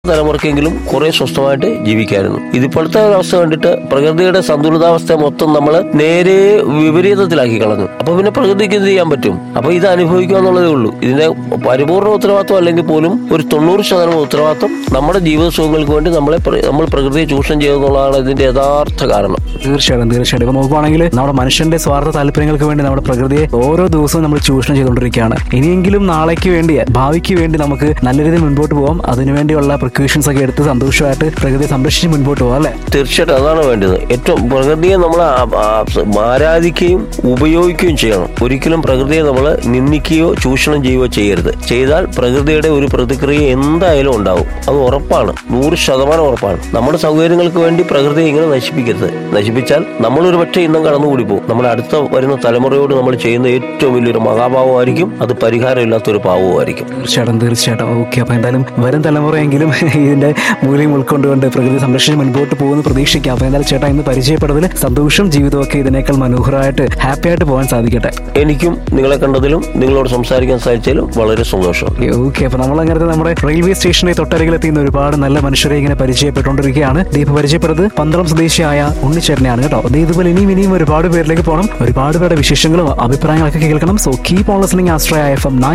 തലമുറക്കെങ്കിലും കുറെ സ്വസ്ഥമായിട്ട് ജീവിക്കായിരുന്നു ഇതിപ്പോഴത്തെ ഒരു അവസ്ഥ കണ്ടിട്ട് പ്രകൃതിയുടെ സന്തുലിതാവസ്ഥ മൊത്തം നമ്മൾ നേരെ വിപരീതത്തിലാക്കി കളഞ്ഞു അപ്പൊ പിന്നെ പ്രകൃതിക്ക് എന്ത് ചെയ്യാൻ പറ്റും അപ്പൊ ഇത് അനുഭവിക്കുക എന്നുള്ളതേ ഉള്ളൂ ഇതിന്റെ പരിപൂർണ ഉത്തരവാദിത്വം അല്ലെങ്കിൽ പോലും ഒരു തൊണ്ണൂറ് ശതമാനം ഉത്തരവാദിത്വം നമ്മുടെ ജീവിത സുഖങ്ങൾക്ക് വേണ്ടി നമ്മളെ പ്ര- നമ്മൾ പ്രകൃതിയെ ചൂഷണം ചെയ്യുന്നതാണ് ഇതിന്റെ യഥാർത്ഥ കാരണം തീർച്ചയായിട്ടും തീർച്ചയായിട്ടും ഇപ്പൊ നോക്കുവാണെങ്കിൽ നമ്മുടെ മനുഷ്യന്റെ സ്വാർത്ഥ താല്പര്യങ്ങൾക്ക് വേണ്ടി നമ്മുടെ പ്രകൃതിയെ ഓരോ ദിവസവും നമ്മൾ ചൂഷണം ചെയ്തുകൊണ്ടിരിക്കുകയാണ് ഇനിയെങ്കിലും നാളേക്ക് വേണ്ടി ഭാവിക്ക് വേണ്ടി നമുക്ക് നല്ല രീതിയിൽ മുൻപോട്ട് പോകാം അതിനുവേണ്ടിയുള്ള പ്രിക്കോഷൻസ് ഒക്കെ എടുത്ത് സന്തോഷമായിട്ട് പ്രകൃതിയെ സംരക്ഷിച്ച് മുൻപോട്ട് പോകാം അല്ലെ തീർച്ചയായിട്ടും അതാണ് വേണ്ടത് ഏറ്റവും പ്രകൃതിയെ നമ്മൾ ആരാധിക്കുകയും ഉപയോഗിക്കുകയും ചെയ്യണം ഒരിക്കലും പ്രകൃതിയെ നമ്മൾ നിന്ദിക്കുകയോ ചൂഷണം ചെയ്യുകയോ ചെയ്യരുത് ചെയ്താൽ പ്രകൃതിയുടെ ഒരു പ്രതിക്രിയ എന്തായാലും ഉണ്ടാവും അത് ഉറപ്പാണ് നൂറ് ശതമാനം ഉറപ്പാണ് നമ്മുടെ സൗകര്യങ്ങൾക്ക് വേണ്ടി പ്രകൃതിയെ ഇങ്ങനെ നശിപ്പിക്കരുത് നശിപ്പിച്ചാൽ നമ്മളൊരു പക്ഷേ ഇന്നും കടന്നുകൂടി പോകും നമ്മുടെ അടുത്ത വരുന്ന തലമുറയോട് നമ്മൾ ചെയ്യുന്ന ഏറ്റവും വലിയൊരു മഹാഭാവമായിരിക്കും അത് പരിഹാരമില്ലാത്തൊരു പാവവുമായിരിക്കും തീർച്ചയായിട്ടും തീർച്ചയായിട്ടും ഓക്കെ അപ്പൊ എന്തായാലും വരും തലമുറയെങ്കിലും ഇതിന്റെ മൂല്യം ഉൾക്കൊണ്ടുകൊണ്ട് പ്രകൃതി സംരക്ഷണം മുൻപോട്ട് പോകുന്ന പ്രതീക്ഷിക്കാം അപ്പൊ എന്തായാലും ചേട്ടാ ഇന്ന് പരിചയപ്പെട്ടതിൽ സന്തോഷം ജീവിതമൊക്കെ ഇതിനേക്കാൾ മനോഹരമായിട്ട് ഹാപ്പി ആയിട്ട് പോകാൻ സാധിക്കട്ടെ എനിക്കും നിങ്ങളെ കണ്ടതിലും നിങ്ങളോട് സംസാരിക്കാൻ സാധിച്ചതിലും വളരെ സന്തോഷം ഓക്കെ അപ്പൊ നമ്മൾ അങ്ങനത്തെ നമ്മുടെ റെയിൽവേ സ്റ്റേഷനിൽ തൊട്ടരികിലെത്തിയുന്ന ഒരുപാട് നല്ല മനുഷ്യരെ ഇങ്ങനെ പരിചയപ്പെട്ടുകൊണ്ടിരിക്കുകയാണ് ദീപ് പരിചയപ്പെട്ടത് പന്തളം സ്വദേശിയായ ഉണ്ണിച്ചേട്ടനെയാണ് കേട്ടോ ദേ ഇതുപോലെ ഇനിയും ഇനിയും ഒരുപാട് പേരിലേക്ക് പോകണം ഒരുപാട് പേരുടെ വിശേഷങ്ങളും അഭിപ്രായങ്ങളൊക്കെ കേൾക്കണം സോ കീപ് ഓൺ ലിസണിംഗ് ആസ്ട്രയ എഫ് എം